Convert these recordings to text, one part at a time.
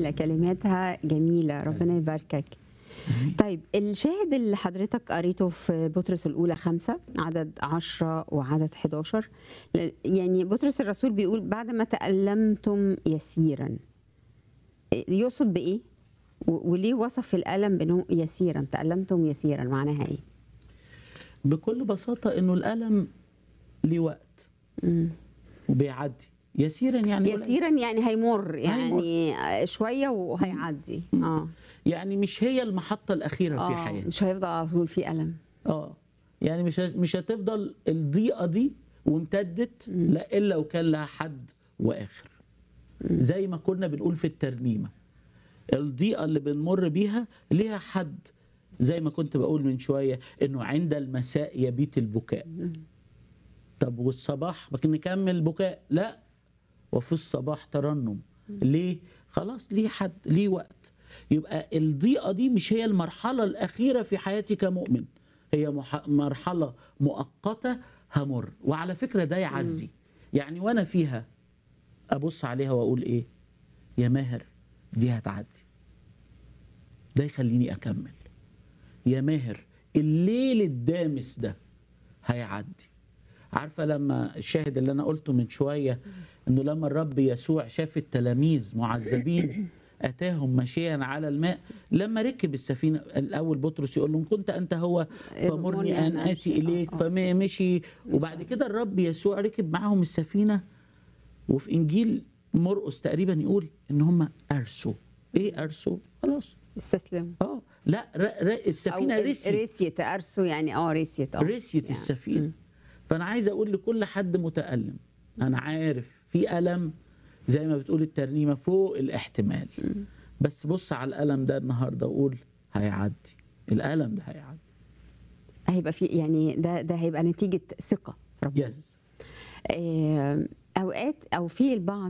جميله كلماتها جميله ربنا يباركك طيب الشاهد اللي حضرتك قريته في بطرس الأولى خمسة عدد عشرة وعدد 11 ل- يعني بطرس الرسول بيقول بعد ما تألمتم يسيرا يقصد بإيه؟ و- وليه وصف الألم بأنه يسيرا تألمتم يسيرا معناها إيه؟ بكل بساطة إنه الألم ليه وقت مم. وبيعدي يسيرا يعني قليل. يسيرا يعني هيمر يعني شوية وهيعدي اه يعني مش هي المحطة الأخيرة في اه حياتي مش هيفضل على طول في ألم اه يعني مش ه- مش هتفضل الضيقة دي وامتدت لا إلا وكان لها حد وآخر زي ما كنا بنقول في الترنيمة الضيقة اللي بنمر بيها ليها حد زي ما كنت بقول من شوية إنه عند المساء يبيت البكاء طب والصباح لكن نكمل بكاء لا وفي الصباح ترنم ليه خلاص ليه حد ليه وقت يبقى الضيقه دي مش هي المرحله الاخيره في حياتي كمؤمن هي مح- مرحله مؤقته همر وعلى فكره ده يعزي يعني وانا فيها ابص عليها واقول ايه يا ماهر دي هتعدي ده يخليني اكمل يا ماهر الليل الدامس ده هيعدي عارفه لما الشاهد اللي انا قلته من شويه انه لما الرب يسوع شاف التلاميذ معذبين اتاهم ماشيا على الماء لما ركب السفينه الاول بطرس يقول لهم كنت انت هو فمرني ان اتي اليك فمشي وبعد كده الرب يسوع ركب معاهم السفينه وفي انجيل مرقس تقريبا يقول ان هم ارسوا ايه ارسوا خلاص استسلموا اه لا ر... ر... السفينه أو رسيت رسيت أرسو يعني اه رسيت اه رسيت يعني. السفينه فانا عايز اقول لكل حد متالم انا عارف في الم زي ما بتقول الترنيمه فوق الاحتمال بس بص على الالم ده النهارده وقول هيعدي الالم ده هيعدي هيبقى في يعني ده ده هيبقى نتيجة ثقة في ربنا يس آه، اوقات او في البعض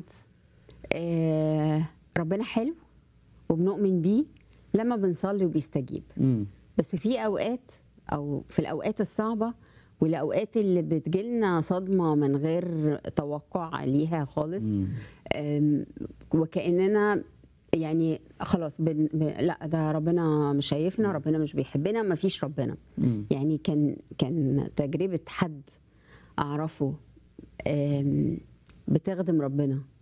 آه، ربنا حلو وبنؤمن بيه لما بنصلي وبيستجيب مم. بس في اوقات او في الاوقات الصعبه والاوقات اللي بتجيلنا صدمه من غير توقع ليها خالص مم. أم، وكاننا يعني خلاص بن ب... لا ده ربنا مش شايفنا ربنا مش بيحبنا ما فيش ربنا مم. يعني كان كان تجربه حد اعرفه أم، بتخدم ربنا